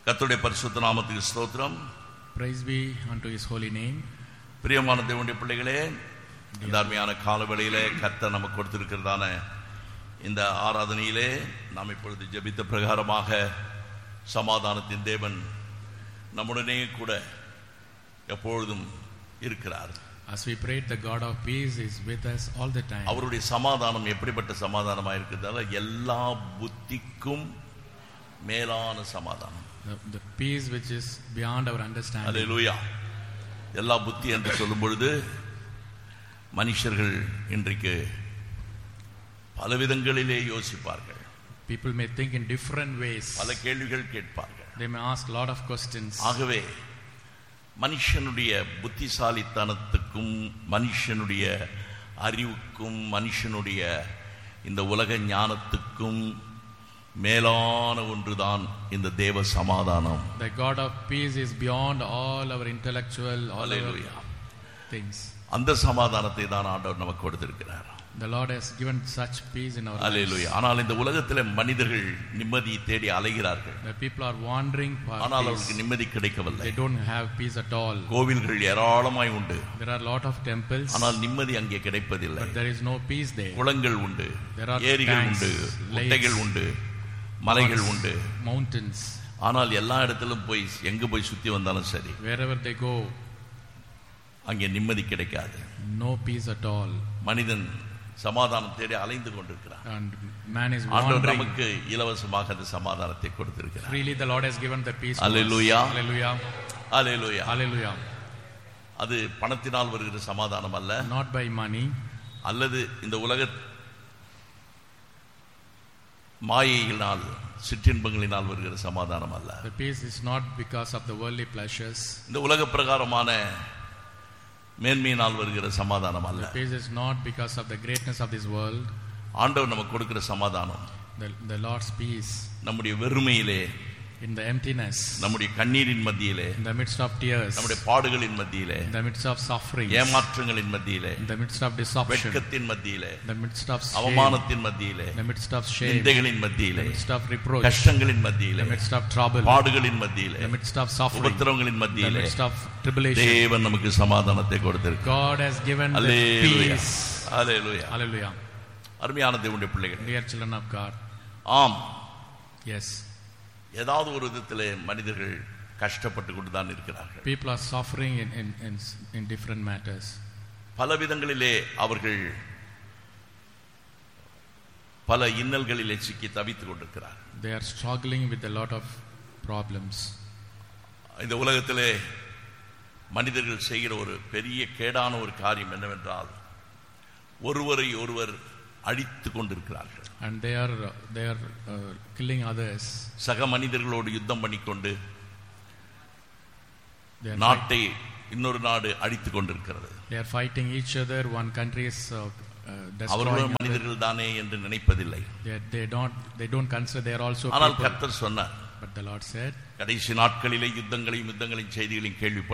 கர்த்தருடைய பரிசுத்த நாமத்துக்கு ஸ்தோத்திரம் Praise be unto his holy name. பிரியமான தேவனுடைய பிள்ளைகளே இந்த அருமையான காலவெளியிலே கர்த்தர் நமக்கு கொடுத்திருக்கிறதான இந்த ஆராதனையிலே நாம் இப்பொழுது ஜெபித்த பிரகாரமாக சமாதானத்தின் தேவன் நம்முடனே கூட எப்பொழுதும் இருக்கிறார் As we prayed, the God of peace is with us all the time. அவருடைய சமாதானம் எப்படிப்பட்ட சமாதானமா இருக்கிறதால எல்லா புத்திக்கும் மேலான சமாதானம் The, the peace which is beyond our understanding. அல்லேலூயா எல்லா புத்தி என்று சொல்லும் பொழுது மனுஷர்கள் இன்றைக்கு பலவிதங்களிலே யோசிப்பார்கள் People may think in different ways. பல கேள்விகள் கேட்பார்கள் They may ask a lot of questions. ஆகவே மனுஷனுடைய புத்திசாலித்தனத்துக்கும் மனுஷனுடைய அறிவுக்கும் மனுஷனுடைய இந்த உலக ஞானத்துக்கும் மேலான ஒன்றுதான் இந்த தேவ சமாதானம் The God of peace is beyond all our intellectual, all Hallelujah. our things. அந்த சமாதானத்தை தான் ஆண்டவர் நமக்கு கொடுத்திருக்கிறார் The Lord has given such peace in our lives. அல்லேலூயா ஆனால் இந்த உலகத்திலே மனிதர்கள் நிம்மதி தேடி அலைகிறார்கள் The people are wandering for ஆனால் peace. அவருக்கு நிம்மதி கிடைக்கவில்லை They don't have peace at all. கோவில்கள் ஏராளமாய் உண்டு There are a lot of temples, ஆனால் நிம்மதி அங்கே கிடைப்பதில்லை but there is no peace there. குளங்கள் உண்டு There are ஏரிகள் tanks, உண்டு lakes, முட்டைகள் உண்டு மலைகள் உண்டு Mountains, ஆனால் எல்லா இடத்திலும் போய் எங்க போய் சுத்தி வந்தாலும் சரி wherever they go, அங்கே நிம்மதி கிடைக்காது no peace at all. மனிதன் சமாதானம் தேடி அலைந்து கொண்டிருக்கிறான் And man is ஆண்டவர் wandering. நமக்கு இலவசமாக அந்த சமாதானத்தை கொடுத்திருக்கிறார் Freely the Lord has given the peace. to us. Hallelujah. Hallelujah. Hallelujah Hallelujah. அது பணத்தினால் வருகிற சமாதானம் அல்ல Not by money, அல்லது இந்த உலக மாயையினால் சிற்றின்பங்களினால் வருகிற சமாதானம் அல்ல the peace is not because of the worldly pleasures. இந்த உலக பிரகாரமான மேன்மையினால் வருகிற சமாதானம் அல்ல The peace is not because of the greatness of this world. ஆண்டவர் நமக்கு கொடுக்கிற சமாதானம் The, the Lord's peace நம்முடைய வெறுமையிலே in the emptiness, நம்முடைய கண்ணீரின் மத்தியிலே in the midst of tears, நம்முடைய பாடுகளின் மத்தியிலே in the midst of suffering, ஏமாற்றங்களின் மத்தியிலே in the midst of deception, வெட்கத்தின் மத்தியிலே in the midst of shame, அவமானத்தின் மத்தியிலே in the midst of shame, in நிந்தைகளின் the மத்தியிலே midst of reproach, கஷ்டங்களின் in மத்தியிலே the midst of trouble, பாடுகளின் மத்தியிலே in the midst of suffering, உபத்திரவங்களின் in the மத்தியிலே midst of tribulation. தேவன் நமக்கு சமாதானத்தை கொடுத்திருக்கிறார் God has given the hallelujah peace. Hallelujah Hallelujah. அருமையான தேவனுடைய பிள்ளைகள் Dear children of God. ஆம் Yes. ஏதாவது ஒரு விதத்திலே மனிதர்கள் கஷ்டப்பட்டு கொண்டு தான் இருக்கிறார்கள் People are suffering in, in, in, in different matters. பல விதங்களிலே அவர்கள் பல இன்னல்களிலே சிக்கி தவித்துக் கொண்டிருக்கிறார்கள் They are struggling with a lot of problems. இந்த உலகத்திலே மனிதர்கள் செய்கிற ஒரு பெரிய கேடான ஒரு காரியம் என்னவென்றால் ஒருவரை ஒருவர் அழித்துக் கொண்டிருக்கிறார்கள் And they are, they are uh, killing others. சக மனிதர்களோடு யுத்தம் பண்ணிக்கொண்டு They are, fight, நாட்டை இன்னொரு நாடு அழித்துக் கொண்டிருக்கிறது they are fighting each other. One country is uh, uh, destroying அவர்களும் other. மனிதர்கள் தானே என்று நினைப்பதில்லை They, they, don't, they don't consider they are also ஆனால் people. கர்த்தர் சொன்னார் But the Lord said, கடைசி நாட்களிலே யுத்தங்களையும் யுத்தங்களையும் செய்திகளையும் கேள்விப்படும்